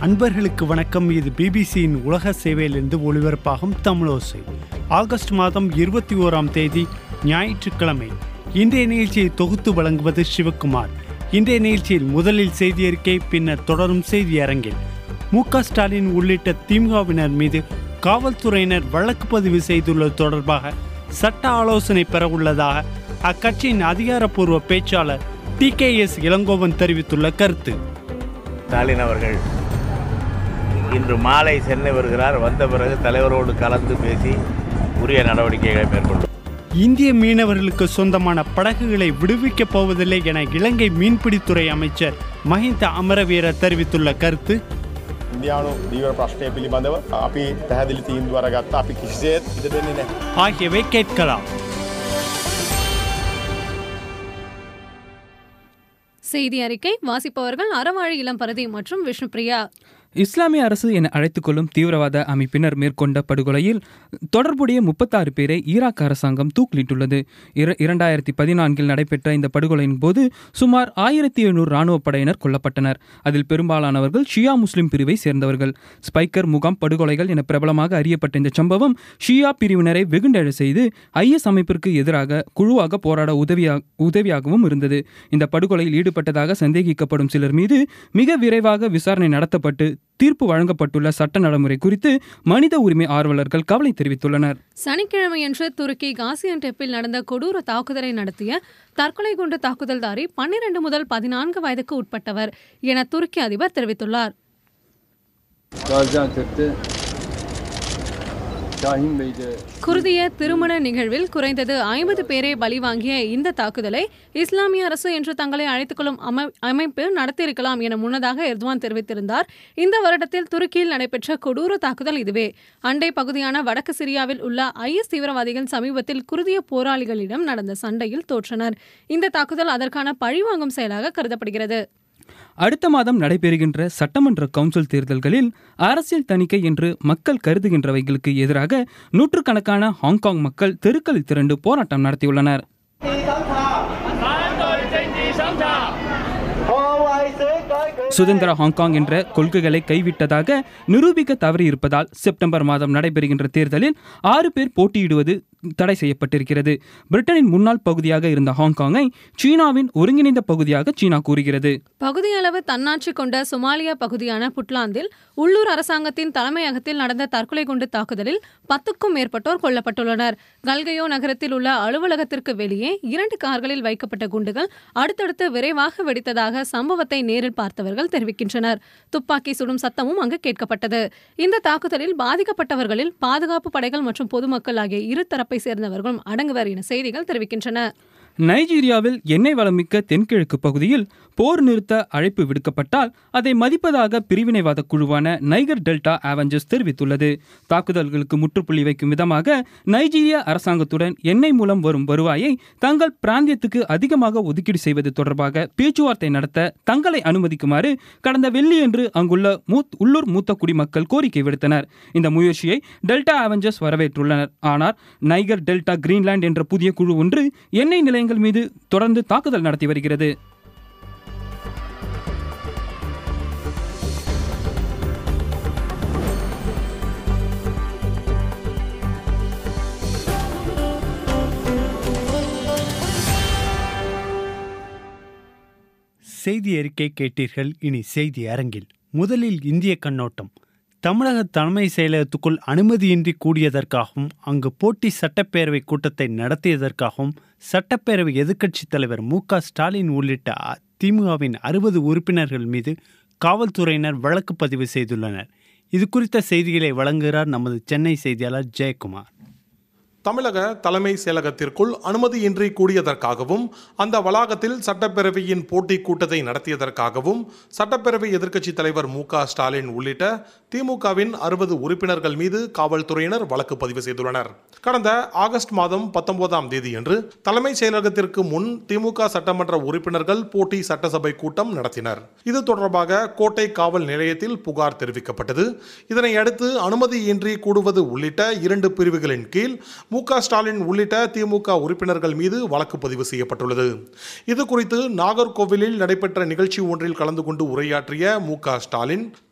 அன்பர்களுக்கு வணக்கம் இது பிபிசியின் உலக சேவையிலிருந்து ஒளிபரப்பாகும் தமிழோசை ஆகஸ்ட் மாதம் இருபத்தி ஓராம் தேதி ஞாயிற்றுக்கிழமை இன்றைய நிகழ்ச்சியை தொகுத்து வழங்குவது சிவக்குமார் இன்றைய நிகழ்ச்சியில் முதலில் செய்தி அறிக்கை பின்னர் தொடரும் செய்தி அரங்கில் மு க ஸ்டாலின் உள்ளிட்ட திமுகவினர் மீது காவல்துறையினர் வழக்கு பதிவு செய்துள்ளது தொடர்பாக சட்ட ஆலோசனை பெற உள்ளதாக அக்கட்சியின் அதிகாரப்பூர்வ பேச்சாளர் டி கே எஸ் இளங்கோவன் தெரிவித்துள்ள கருத்து ஸ்டாலின் அவர்கள் இன்று மாலை சென்னை வருகிறார் வந்த பிறகு தலைவரோடு கலந்து பேசி உரிய நடவடிக்கைகளை மேற்கொள்ளும் இந்திய மீனவர்களுக்கு சொந்தமான படகுகளை விடுவிக்கப் போவதில்லை என இலங்கை மீன்பிடித்துறை அமைச்சர் மஹிந்த அமரவீர தெரிவித்துள்ள கருத்து ඉන්දයානු දීවර ප්‍රශ්නය පිළිබඳව අපි පැහැදිලි තීන්දුව අරගත්තා අපි කිසිසේත් ඉඩ දෙන්නේ නැහැ. ஆகியவை கேட்கலாம் செய்தி அறிக்கை வாசிப்பவர்கள் அறவாழி இளம்பரதி மற்றும் விஷ்ணுபிரியா இஸ்லாமிய அரசு என அழைத்துக் கொள்ளும் தீவிரவாத அமைப்பினர் மேற்கொண்ட படுகொலையில் தொடர்புடைய முப்பத்தாறு பேரை ஈராக் அரசாங்கம் தூக்கிலிட்டுள்ளது இர- இரண்டாயிரத்தி பதினான்கில் நடைபெற்ற இந்த படுகொலையின் போது சுமார் ஆயிரத்தி எழுநூறு ராணுவ படையினர் கொல்லப்பட்டனர் அதில் பெரும்பாலானவர்கள் ஷியா முஸ்லிம் பிரிவை சேர்ந்தவர்கள் ஸ்பைக்கர் முகாம் படுகொலைகள் என பிரபலமாக அறியப்பட்ட இந்த சம்பவம் ஷியா பிரிவினரை வெகுண்டெழ செய்து ஐஎஸ் அமைப்பிற்கு எதிராக குழுவாக போராட உதவியா உதவியாகவும் இருந்தது இந்த படுகொலையில் ஈடுபட்டதாக சந்தேகிக்கப்படும் சிலர் மீது மிக விரைவாக விசாரணை நடத்தப்பட்டு தீர்ப்பு வழங்கப்பட்டுள்ள சட்ட நடைமுறை குறித்து மனித உரிமை ஆர்வலர்கள் கவலை தெரிவித்துள்ளனர் சனிக்கிழமையன்று துருக்கி காசியன்டெப்பில் நடந்த கொடூர தாக்குதலை நடத்திய தற்கொலை குண்டு தாக்குதல்தாரி பன்னிரண்டு முதல் பதினான்கு வயதுக்கு உட்பட்டவர் என துருக்கி அதிபர் தெரிவித்துள்ளார் Gaziantep'te Şahin Bey'de குருதிய திருமண நிகழ்வில் குறைந்தது ஐம்பது பேரை பலி வாங்கிய இந்த தாக்குதலை இஸ்லாமிய அரசு என்று தங்களை அழைத்துக் கொள்ளும் அமை- அமைப்பு நடத்தியிருக்கலாம் என முன்னதாக எர்துவான் தெரிவித்திருந்தார் இந்த வருடத்தில் துருக்கியில் நடைபெற்ற கொடூர தாக்குதல் இதுவே அண்டை பகுதியான வடக்கு சிரியாவில் உள்ள ஐஎஸ் தீவிரவாதிகள் சமீபத்தில் குருதிய போராளிகளிடம் நடந்த சண்டையில் தோற்றனர் இந்த தாக்குதல் அதற்கான பழிவாங்கும் செயலாக கருதப்படுகிறது அடுத்த மாதம் நடைபெறுகின்ற சட்டமன்ற கவுன்சில் தேர்தல்களில் அரசியல் தணிக்கை என்று மக்கள் கருதுகின்றவைகளுக்கு எதிராக நூற்றுக்கணக்கான ஹாங்காங் மக்கள் தெருக்களில் திரண்டு போராட்டம் நடத்தியுள்ளனர் சுதந்திர ஹாங்காங் என்ற கொள்கைகளை கைவிட்டதாக நிரூபிக்க தவறியிருப்பதால் செப்டம்பர் மாதம் நடைபெறுகின்ற தேர்தலில் ஆறு பேர் போட்டியிடுவது தடை செய்யப்பட்டிருக்கிறது பிரிட்டனின் முன்னாள் பகுதியாக இருந்த ஹாங்காங்கை சீனாவின் ஒருங்கிணைந்த பகுதியாக சீனா கூறுகிறது பகுதியளவு தன்னாட்சி கொண்ட சொமாலியா பகுதியான புட்லாந்தில் உள்ளூர் அரசாங்கத்தின் தலைமையகத்தில் நடந்த தற்கொலை குண்டு தாக்குதலில் பத்துக்கும் மேற்பட்டோர் கொல்லப்பட்டுள்ளனர் கல்கயோ நகரத்தில் உள்ள அலுவலகத்திற்கு வெளியே இரண்டு கார்களில் வைக்கப்பட்ட குண்டுகள் அடுத்தடுத்து விரைவாக வெடித்ததாக சம்பவத்தை நேரில் பார்த்தவர்கள் தெரிவிக்கின்றனர் துப்பாக்கி சுடும் சத்தமும் அங்கு கேட்கப்பட்டது இந்த தாக்குதலில் பாதிக்கப்பட்டவர்களில் பாதுகாப்பு படைகள் மற்றும் பொதுமக்கள் ஆகிய இரு தரப்பை சேர்ந்தவர்களும் அடங்குவர் என செய்திகள் தெரிவிக்கின்றன நைஜீரியாவில் எண்ணெய் வளமிக்க தென்கிழக்கு பகுதியில் போர் நிறுத்த அழைப்பு விடுக்கப்பட்டால் அதை மதிப்பதாக பிரிவினைவாத குழுவான நைகர் டெல்டா ஆவெஞ்சர்ஸ் தெரிவித்துள்ளது தாக்குதல்களுக்கு முற்றுப்புள்ளி வைக்கும் விதமாக நைஜீரிய அரசாங்கத்துடன் எண்ணெய் மூலம் வரும் வருவாயை தங்கள் பிராந்தியத்துக்கு அதிகமாக ஒதுக்கீடு செய்வது தொடர்பாக பேச்சுவார்த்தை நடத்த தங்களை அனுமதிக்குமாறு கடந்த வெள்ளியன்று அங்குள்ள மூத் உள்ளூர் மூத்த குடிமக்கள் கோரிக்கை விடுத்தனர் இந்த முயற்சியை டெல்டா அவெஞ்சர்ஸ் வரவேற்றுள்ளனர் ஆனால் நைகர் டெல்டா கிரீன்லாந்து என்ற புதிய குழு ஒன்று எண்ணெய் நிலையங்கள் மீது தொடர்ந்து தாக்குதல் நடத்தி வருகிறது செய்தி அறிக்கை கேட்டீர்கள் இனி செய்தி அரங்கில் முதலில் இந்திய கண்ணோட்டம் தமிழக தலைமை செயலகத்துக்குள் அனுமதியின்றி கூடியதற்காகவும் அங்கு போட்டி சட்டப்பேரவை கூட்டத்தை நடத்தியதற்காகவும் சட்டப்பேரவை எதிர்க்கட்சித் தலைவர் மு க ஸ்டாலின் உள்ளிட்ட அ- திமுகவின் அறுபது உறுப்பினர்கள் மீது காவல்துறையினர் வழக்கு பதிவு செய்துள்ளனர் இது குறித்த செய்திகளை வழங்குகிறார் நமது சென்னை செய்தியாளர் ஜெயக்குமார் தமிழக தலைமை செயலகத்திற்குள் அனுமதியின்றி கூடியதற்காகவும் அந்த வளாகத்தில் சட்டப்பேரவையின் போட்டி கூட்டத்தை நடத்தியதற்காகவும் சட்டப்பேரவை எதிர்க்கட்சித் தலைவர் மு க ஸ்டாலின் உள்ளிட்ட திமுகவின் அறுபது உறுப்பினர்கள் மீது காவல்துறையினர் வழக்கு பதிவு செய்துள்ளனர் கடந்த ஆகஸ்ட் மாதம் பத்தொன்பதாம் தேதியன்று தலைமைச் செயலகத்திற்கு முன் திமுக சட்டமன்ற உறுப்பினர்கள் போட்டி சட்டசபை கூட்டம் நடத்தினர் இது தொடர்பாக கோட்டை காவல் நிலையத்தில் புகார் தெரிவிக்கப்பட்டது இதனை அடுத்து அனுமதியின்றி கூடுவது உள்ளிட்ட இரண்டு பிரிவுகளின் கீழ் மு க ஸ்டாலின் உள்ளிட்ட திமுக உறுப்பினர்கள் மீது வழக்கு பதிவு செய்யப்பட்டுள்ளது இது குறித்து நாகர்கோவிலில் நடைபெற்ற நிகழ்ச்சி ஒன்றில் கலந்து கொண்டு உரையாற்றிய மு க ஸ்டாலின்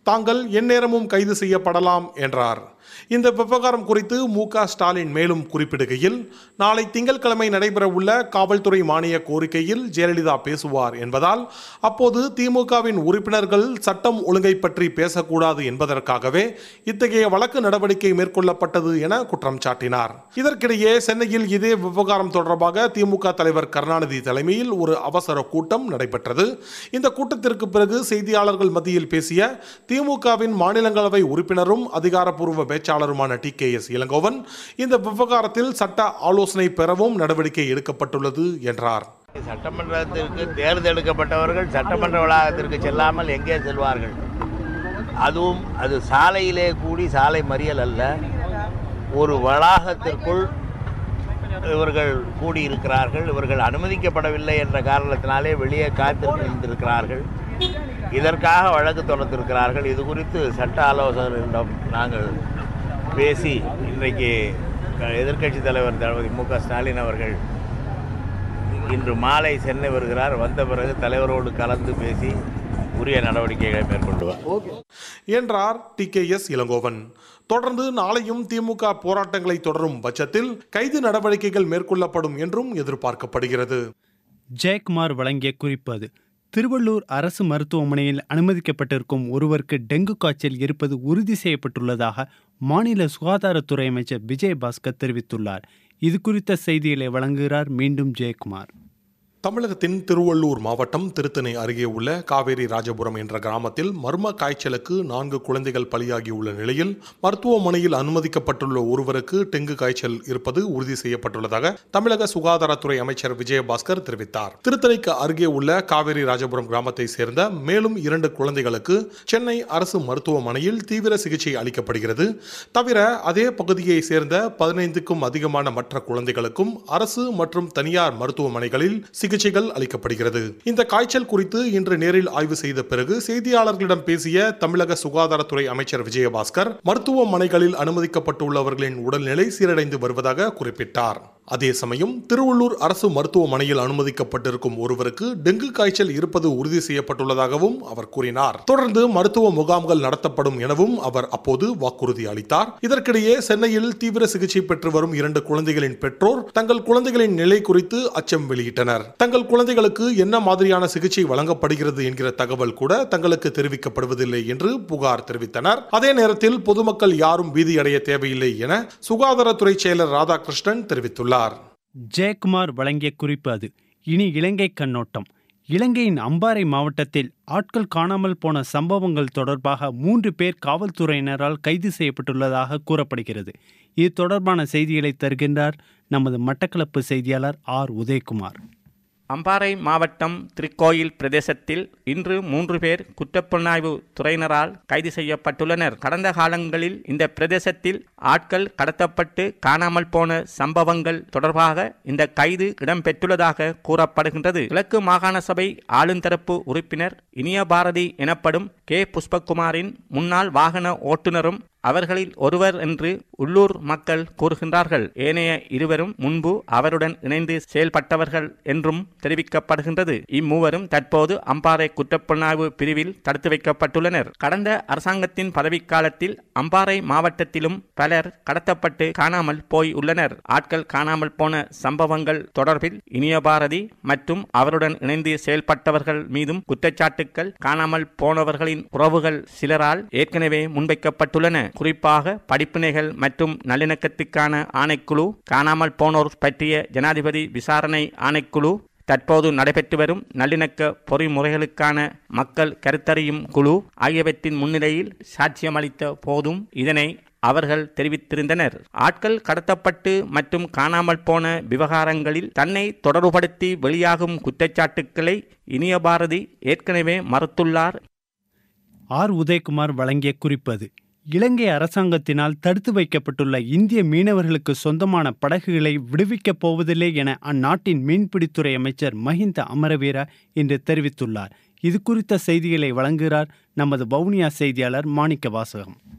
தாங்கள் எந்நேரமும் கைது செய்யப்படலாம் என்றார் இந்த விவகாரம் குறித்து மு க ஸ்டாலின் மேலும் குறிப்பிடுகையில் நாளை திங்கட்கிழமை நடைபெறவுள்ள காவல்துறை மானிய கோரிக்கையில் ஜெயலலிதா பேசுவார் என்பதால் அப்போது திமுகவின் உறுப்பினர்கள் சட்டம் ஒழுங்கை பற்றி பேசக்கூடாது என்பதற்காகவே இத்தகைய வழக்கு நடவடிக்கை மேற்கொள்ளப்பட்டது என குற்றம் சாட்டினார் இதற்கிடையே சென்னையில் இதே விவகாரம் தொடர்பாக திமுக தலைவர் கருணாநிதி தலைமையில் ஒரு அவசர கூட்டம் நடைபெற்றது இந்த கூட்டத்திற்கு பிறகு செய்தியாளர்கள் மத்தியில் பேசிய திமுகவின் மாநிலங்களவை உறுப்பினரும் அதிகாரப்பூர்வ பேச்சாளருமான டி கே எஸ் இளங்கோவன் இந்த விவகாரத்தில் சட்ட ஆலோசனை பெறவும் நடவடிக்கை எடுக்கப்பட்டுள்ளது என்றார் சட்டமன்றத்திற்கு தேர்ந்தெடுக்கப்பட்டவர்கள் சட்டமன்ற வளாகத்திற்கு செல்லாமல் எங்கே செல்வார்கள் அதுவும் அது சாலையிலே கூடி சாலை மறியல் அல்ல ஒரு வளாகத்திற்குள் இவர்கள் கூடியிருக்கிறார்கள் இவர்கள் அனுமதிக்கப்படவில்லை என்ற காரணத்தினாலே வெளியே காத்திருந்திருக்கிறார்கள் இதற்காக வழக்கு தொடர்ந்திருக்கிறார்கள் இது குறித்து சட்ட ஆலோசகர்களிடம் நாங்கள் பேசி இன்றைக்கு எதிர்க்கட்சித் தலைவர் தளபதி மு க ஸ்டாலின் அவர்கள் இன்று மாலை சென்னை வருகிறார் வந்த பிறகு தலைவரோடு கலந்து பேசி உரிய நடவடிக்கைகளை மேற்கொள்வார் என்றார் டி கே எஸ் இளங்கோவன் தொடர்ந்து நாளையும் திமுக போராட்டங்களை தொடரும் பட்சத்தில் கைது நடவடிக்கைகள் மேற்கொள்ளப்படும் என்றும் எதிர்பார்க்கப்படுகிறது ஜெயக்குமார் வழங்கிய குறிப்பு அது திருவள்ளூர் அரசு மருத்துவமனையில் அனுமதிக்கப்பட்டிருக்கும் ஒருவருக்கு டெங்கு காய்ச்சல் இருப்பது உறுதி செய்யப்பட்டுள்ளதாக மாநில சுகாதாரத்துறை அமைச்சர் விஜயபாஸ்கர் தெரிவித்துள்ளார் இது குறித்த செய்திகளை வழங்குகிறார் மீண்டும் ஜெயக்குமார் தமிழகத்தின் திருவள்ளூர் மாவட்டம் திருத்தணி அருகே உள்ள காவேரி ராஜபுரம் என்ற கிராமத்தில் மர்ம காய்ச்சலுக்கு நான்கு குழந்தைகள் பலியாகியுள்ள நிலையில் மருத்துவமனையில் அனுமதிக்கப்பட்டுள்ள ஒருவருக்கு டெங்கு காய்ச்சல் இருப்பது உறுதி செய்யப்பட்டுள்ளதாக தமிழக சுகாதாரத்துறை அமைச்சர் விஜயபாஸ்கர் தெரிவித்தார் திருத்தணிக்கு அருகே உள்ள காவேரி ராஜபுரம் கிராமத்தை சேர்ந்த மேலும் இரண்டு குழந்தைகளுக்கு சென்னை அரசு மருத்துவமனையில் தீவிர சிகிச்சை அளிக்கப்படுகிறது தவிர அதே பகுதியை சேர்ந்த பதினைந்துக்கும் அதிகமான மற்ற குழந்தைகளுக்கும் அரசு மற்றும் தனியார் மருத்துவமனைகளில் சிகிச்சைகள் அளிக்கப்படுகிறது இந்த காய்ச்சல் குறித்து இன்று நேரில் ஆய்வு செய்த பிறகு செய்தியாளர்களிடம் பேசிய தமிழக சுகாதாரத்துறை அமைச்சர் விஜயபாஸ்கர் மருத்துவமனைகளில் அனுமதிக்கப்பட்டுள்ளவர்களின் உடல்நிலை சீரடைந்து வருவதாக குறிப்பிட்டார் அதே சமயம் திருவள்ளூர் அரசு மருத்துவமனையில் அனுமதிக்கப்பட்டிருக்கும் ஒருவருக்கு டெங்கு காய்ச்சல் இருப்பது உறுதி செய்யப்பட்டுள்ளதாகவும் அவர் கூறினார் தொடர்ந்து மருத்துவ முகாம்கள் நடத்தப்படும் எனவும் அவர் அப்போது வாக்குறுதி அளித்தார் இதற்கிடையே சென்னையில் தீவிர சிகிச்சை பெற்று வரும் இரண்டு குழந்தைகளின் பெற்றோர் தங்கள் குழந்தைகளின் நிலை குறித்து அச்சம் வெளியிட்டனர் தங்கள் குழந்தைகளுக்கு என்ன மாதிரியான சிகிச்சை வழங்கப்படுகிறது என்கிற தகவல் கூட தங்களுக்கு தெரிவிக்கப்படுவதில்லை என்று புகார் தெரிவித்தனர் அதே நேரத்தில் பொதுமக்கள் யாரும் பீதியடைய தேவையில்லை என சுகாதாரத்துறை செயலர் ராதாகிருஷ்ணன் தெரிவித்துள்ளார் ஜெயக்குமார் வழங்கிய குறிப்பு அது இனி இலங்கை கண்ணோட்டம் இலங்கையின் அம்பாறை மாவட்டத்தில் ஆட்கள் காணாமல் போன சம்பவங்கள் தொடர்பாக மூன்று பேர் காவல்துறையினரால் கைது செய்யப்பட்டுள்ளதாக கூறப்படுகிறது இது தொடர்பான செய்திகளை தருகின்றார் நமது மட்டக்களப்பு செய்தியாளர் ஆர் உதயகுமார் அம்பாறை மாவட்டம் திருக்கோயில் பிரதேசத்தில் இன்று மூன்று பேர் குற்றப்புலனாய்வு துறையினரால் கைது செய்யப்பட்டுள்ளனர் கடந்த காலங்களில் இந்த பிரதேசத்தில் ஆட்கள் கடத்தப்பட்டு காணாமல் போன சம்பவங்கள் தொடர்பாக இந்த கைது இடம்பெற்றுள்ளதாக கூறப்படுகின்றது கிழக்கு மாகாண சபை ஆளுந்தரப்பு உறுப்பினர் இனிய பாரதி எனப்படும் கே புஷ்பகுமாரின் முன்னாள் வாகன ஓட்டுநரும் அவர்களில் ஒருவர் என்று உள்ளூர் மக்கள் கூறுகின்றார்கள் ஏனைய இருவரும் முன்பு அவருடன் இணைந்து செயல்பட்டவர்கள் என்றும் தெரிவிக்கப்படுகின்றது இம்மூவரும் தற்போது அம்பாறை குற்றப்புலனாய்வு பிரிவில் தடுத்து வைக்கப்பட்டுள்ளனர் கடந்த அரசாங்கத்தின் பதவிக்காலத்தில் அம்பாறை மாவட்டத்திலும் பலர் கடத்தப்பட்டு காணாமல் போய் உள்ளனர் ஆட்கள் காணாமல் போன சம்பவங்கள் தொடர்பில் இனிய பாரதி மற்றும் அவருடன் இணைந்து செயல்பட்டவர்கள் மீதும் குற்றச்சாட்டுக்கள் காணாமல் போனவர்களின் உறவுகள் சிலரால் ஏற்கனவே முன்வைக்கப்பட்டுள்ளன குறிப்பாக படிப்பினைகள் மற்றும் நல்லிணக்கத்துக்கான ஆணைக்குழு காணாமல் போனோர் பற்றிய ஜனாதிபதி விசாரணை ஆணைக்குழு தற்போது நடைபெற்று வரும் நல்லிணக்க பொறிமுறைகளுக்கான மக்கள் கருத்தறியும் குழு ஆகியவற்றின் முன்னிலையில் சாட்சியமளித்த போதும் இதனை அவர்கள் தெரிவித்திருந்தனர் ஆட்கள் கடத்தப்பட்டு மற்றும் காணாமல் போன விவகாரங்களில் தன்னை தொடர்புபடுத்தி வெளியாகும் குற்றச்சாட்டுக்களை இனிய பாரதி ஏற்கனவே மறுத்துள்ளார் ஆர் உதயகுமார் வழங்கிய குறிப்பது இலங்கை அரசாங்கத்தினால் தடுத்து வைக்கப்பட்டுள்ள இந்திய மீனவர்களுக்கு சொந்தமான படகுகளை விடுவிக்கப் போவதில்லை என அந்நாட்டின் மீன்பிடித்துறை அமைச்சர் மஹிந்த அமரவீர இன்று தெரிவித்துள்ளார் இது குறித்த செய்திகளை வழங்குகிறார் நமது வவுனியா செய்தியாளர் மாணிக்க வாசகம்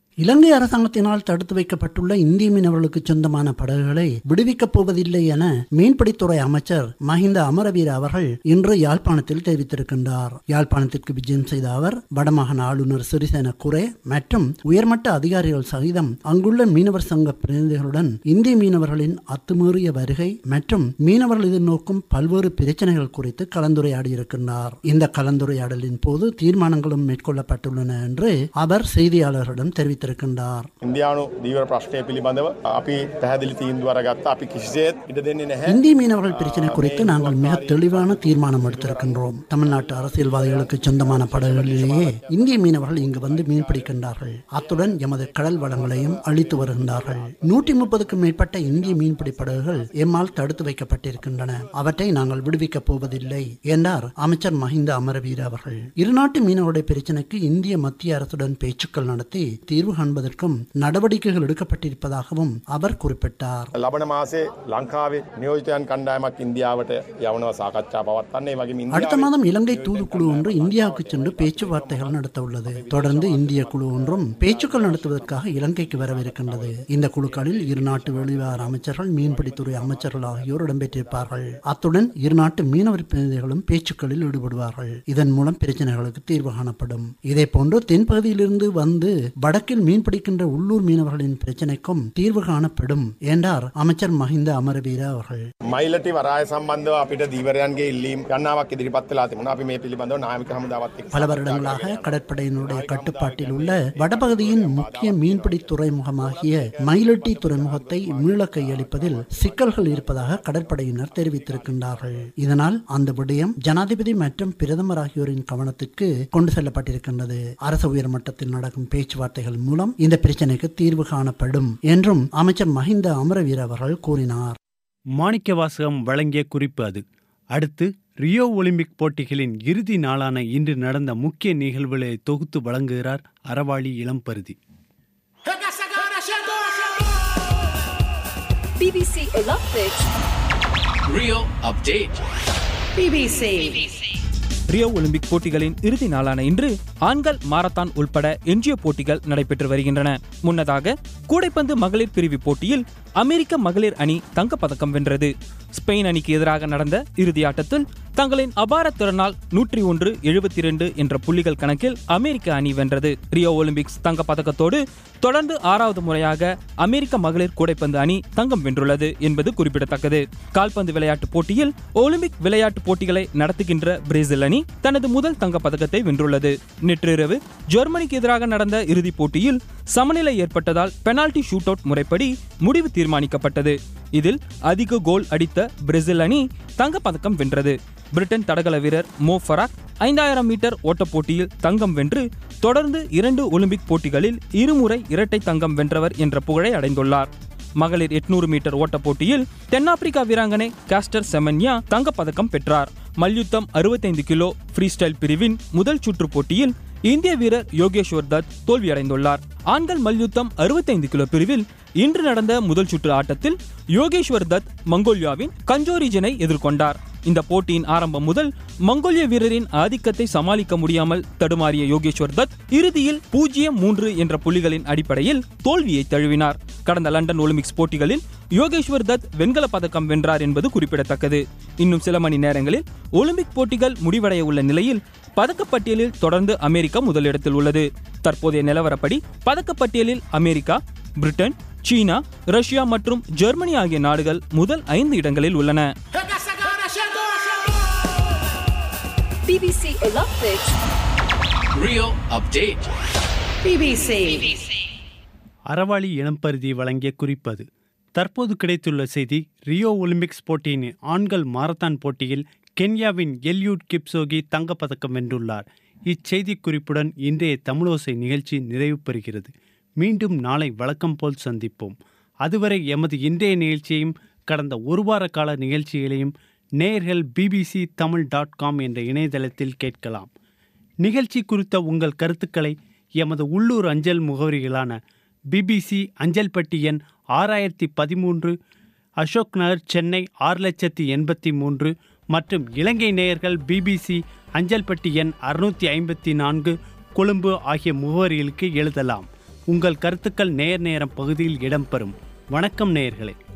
இலங்கை அரசாங்கத்தினால் தடுத்து வைக்கப்பட்டுள்ள இந்திய மீனவர்களுக்கு சொந்தமான படகுகளை விடுவிக்கப் போவதில்லை என மீன்பிடித்துறை அமைச்சர் மஹிந்த அமரவீர அவர்கள் இன்று யாழ்ப்பாணத்தில் தெரிவித்திருக்கின்றார் யாழ்ப்பாணத்திற்கு விஜயம் செய்த அவர் வடமாகாண ஆளுநர் சிறிசேன குரே மற்றும் உயர்மட்ட அதிகாரிகள் சகிதம் அங்குள்ள மீனவர் சங்க பிரதிநிதிகளுடன் இந்திய மீனவர்களின் அத்துமீறிய வருகை மற்றும் மீனவர்கள் எதிர்நோக்கும் பல்வேறு பிரச்சனைகள் குறித்து கலந்துரையாடியிருக்கின்றார் இந்த கலந்துரையாடலின் போது தீர்மானங்களும் மேற்கொள்ளப்பட்டுள்ளன என்று அவர் செய்தியாளர்களிடம் தெரிவித்திருக்கின்றார் ඉන්දයානු දීවර ප්‍රශ්නය පිළිබඳව අපි පැහැදිලි තීන්දුවර ගත්ත අපි කිසිසේත් ඉඩ දෙන්නේ නැහැ இந்திய மீனவர்கள் பிரச்சனை குறித்து நாங்கள் மிக தெளிவான தீர்மானம் எடுத்திருக்கின்றோம் தமிழ்நாட்டு அரசியல்வாதிகளுக்கு சொந்தமான படகுகளிலேயே இந்திய மீனவர்கள் இங்கு வந்து மீன் பிடிக்கின்றார்கள் அத்துடன் எமது கடல் வளங்களையும் அழித்து வருகின்றார்கள் நூற்றி முப்பதுக்கும் மேற்பட்ட இந்திய மீன்பிடி படகுகள் எம்மால் தடுத்து வைக்கப்பட்டிருக்கின்றன அவற்றை நாங்கள் விடுவிக்கப் போவதில்லை என்றார் அமைச்சர் மஹிந்த அமரவீர அவர்கள் இருநாட்டு மீனவருடைய பிரச்சனைக்கு இந்திய மத்திய அரசுடன் பேச்சுக்கள் நடத்தி தீர்வு காண்பதற்கும் நடவடிக்கைகள் எடுக்கப்பட்டிருப்பதாகவும் அவர் குறிப்பிட்டார் ලබන මාසේ ලංකාවේ නියෝජතයන් කණ්ඩායමක් ඉන්දියාවට යවනව සාකච්ඡා පවත්වන්නේ වගේ அடுத்த மாதம் இலங்கை தூதுக்குழு ஒன்று இந்தியாவுக்கு சென்று பேச்சுவார்த்தைகள் நடத்த உள்ளது தொடர்ந்து இந்திய குழு ஒன்றும் பேச்சுக்கள் நடத்துவதற்காக இலங்கைக்கு வரவிருக்கின்றது இந்த குழுக்களில் இரு நாட்டு வெளிவிவகார அமைச்சர்கள் மீன்பிடித்துறை அமைச்சர்கள் ஆகியோர் இடம்பெற்றிருப்பார்கள் அத்துடன் இரு நாட்டு மீனவர் பிரதிநிதிகளும் பேச்சுக்களில் ஈடுபடுவார்கள் இதன் மூலம் பிரச்சனைகளுக்கு தீர்வு காணப்படும் இதே போன்று தென்பகுதியிலிருந்து வந்து வடக்கில் மீன்பிடிக்கின்ற உள்ளூர் மீனவர்களின் பிரச்சனைக்கும் தீர்வு காணப்படும் என்றார் அமைச்சர் மஹிந்த அமரவீர அவர்கள் මයිලටි වරාය සම්බන්ධව අපිට දීවරයන්ගේ ඉල්ලීම් ගන්නාවක් ඉදිරිපත් වෙලා තිබුණා. අපි මේ පිළිබඳව නායක හමුදාවත් එක්ක பல வருடங்களாக கடற்படையினுடைய கட்டுப்பாட்டில் உள்ள வடபகுதியின் முக்கிய மீன்பிடி துறைமுகமாகிய மயிலட்டி துறைமுகத்தை மீள கையளிப்பதில் சிக்கல்கள் இருப்பதாக கடற்படையினர் தெரிவித்திருக்கின்றார்கள் இதனால் அந்த விடயம் ஜனாதிபதி மற்றும் பிரதமர் ஆகியோரின் கவனத்திற்கு கொண்டு செல்லப்பட்டிருக்கின்றது அரசு உயர் மட்டத்தில் நடக்கும் பேச்சுவார்த்தைகள் மூலம் இந்த பிரச்சனைக்கு தீர்வு காணப்படும் என்றும் அமைச்சர் மஹிந்த அமரவீர அவர்கள் கூறினார் மாணிக்க வாசகம் வழங்கிய குறிப்பு அது அடுத்து ரியோ ஒலிம்பிக் போட்டிகளின் இறுதி நாளான இன்று நடந்த முக்கிய நிகழ்வுகளை தொகுத்து வழங்குகிறார் அறவாளி இளம்பருதி BBC Olympics. Rio Update. BBC. Rio Olympic போட்டிகளின் இறுதி நாளான இன்று ஆண்கள் மாரத்தான் உள்பட எஞ்சிய போட்டிகள் நடைபெற்று வருகின்றன முன்னதாக கூடைப்பந்து மகளிர் பிரிவு போட்டியில் அமெரிக்க மகளிர் அணி தங்கப்பதக்கம் வென்றது ஸ்பெயின் அணிக்கு எதிராக நடந்த இறுதி ஆட்டத்தில் தங்களின் அபார திறனால் நூற்றி ஒன்று எழுபத்தி இரண்டு என்ற புள்ளிகள் கணக்கில் அமெரிக்க அணி வென்றது ரியோ ஒலிம்பிக்ஸ் தங்க பதக்கத்தோடு தொடர்ந்து ஆறாவது முறையாக அமெரிக்க மகளிர் கூடைப்பந்து அணி தங்கம் வென்றுள்ளது என்பது குறிப்பிடத்தக்கது கால்பந்து விளையாட்டு போட்டியில் ஒலிம்பிக் விளையாட்டு போட்டிகளை நடத்துகின்ற பிரேசில் அணி தனது முதல் தங்க பதக்கத்தை வென்றுள்ளது நேற்றிரவு ஜெர்மனிக்கு எதிராக நடந்த இறுதிப் போட்டியில் சமநிலை ஏற்பட்டதால் பெனால்டி ஷூட் அவுட் முறைப்படி முடிவு தீர்மானிக்கப்பட்டது இதில் அதிக கோல் அடித்த பிரேசில் அணி தங்கப்பதக்கம் வென்றது பிரிட்டன் தடகள வீரர் மோ ஃபராக் ஐந்தாயிரம் மீட்டர் ஓட்டப் போட்டியில் தங்கம் வென்று தொடர்ந்து இரண்டு ஒலிம்பிக் போட்டிகளில் இருமுறை இரட்டை தங்கம் வென்றவர் என்ற புகழை அடைந்துள்ளார் மகளிர் எட்நூறு மீட்டர் ஓட்டப் போட்டியில் தென்னாப்பிரிக்கா வீராங்கனை காஸ்டர் செமன்யா தங்கப்பதக்கம் பெற்றார் மல்யுத்தம் அறுபத்தைந்து கிலோ ஃப்ரீ ஸ்டைல் பிரிவின் முதல் சுற்று போட்டியில் இந்திய வீரர் யோகேஸ்வர் தத் தோல்வியடைந்துள்ளார் ஆண்கள் மல்யுத்தம் அறுபத்தைந்து கிலோ பிரிவில் இன்று நடந்த முதல் சுற்று ஆட்டத்தில் யோகேஸ்வர் தத் மங்கோலியாவின் கஞ்சோரிஜனை எதிர்கொண்டார் இந்த போட்டியின் ஆரம்பம் முதல் மங்கோலிய வீரரின் ஆதிக்கத்தை சமாளிக்க முடியாமல் தடுமாறிய யோகேஸ்வர் தத் இறுதியில் பூஜ்ஜியம் மூன்று என்ற புள்ளிகளின் அடிப்படையில் தோல்வியை தழுவினார் கடந்த லண்டன் ஒலிம்பிக்ஸ் போட்டிகளில் யோகேஸ்வர் தத் வெண்கல பதக்கம் வென்றார் என்பது குறிப்பிடத்தக்கது இன்னும் சில மணி நேரங்களில் ஒலிம்பிக் போட்டிகள் முடிவடைய உள்ள நிலையில் பதக்கப்பட்டியலில் தொடர்ந்து அமெரிக்கா முதலிடத்தில் உள்ளது தற்போதைய நிலவரப்படி பதக்கப்பட்டியலில் அமெரிக்கா பிரிட்டன் சீனா ரஷ்யா மற்றும் ஜெர்மனி ஆகிய நாடுகள் முதல் ஐந்து இடங்களில் உள்ளன BBC Olympics. Rio Update. BBC. அறவாளி Ilamparithi வழங்கிய குறிப்பது தற்போது கிடைத்துள்ள செய்தி ரியோ ஒலிம்பிக்ஸ் போட்டியின் ஆண்கள் மாரத்தான் போட்டியில் கென்யாவின் எல்யூட் கிப்சோகி தங்கப்பதக்கம் வென்றுள்ளார் இச்செய்தி குறிப்புடன் இன்றைய தமிழோசை நிகழ்ச்சி நிறைவு பெறுகிறது மீண்டும் நாளை வழக்கம் போல் சந்திப்போம் அதுவரை எமது இன்றைய நிகழ்ச்சியையும் கடந்த ஒரு வார கால நிகழ்ச்சிகளையும் நேயர்கள் பிபிசி தமிழ் டாட் காம் என்ற இணையதளத்தில் கேட்கலாம் நிகழ்ச்சி குறித்த உங்கள் கருத்துக்களை எமது உள்ளூர் அஞ்சல் முகவரிகளான பிபிசி அஞ்சல் பட்டி எண் ஆறாயிரத்தி பதிமூன்று அசோக் நகர் சென்னை ஆறு லட்சத்தி எண்பத்தி மூன்று மற்றும் இலங்கை நேயர்கள் பிபிசி அஞ்சல் பட்டி எண் அறுநூற்றி ஐம்பத்தி நான்கு கொழும்பு ஆகிய முகவரிகளுக்கு எழுதலாம் உங்கள் கருத்துக்கள் நேர் நேரம் பகுதியில் இடம்பெறும் வணக்கம் நேயர்களே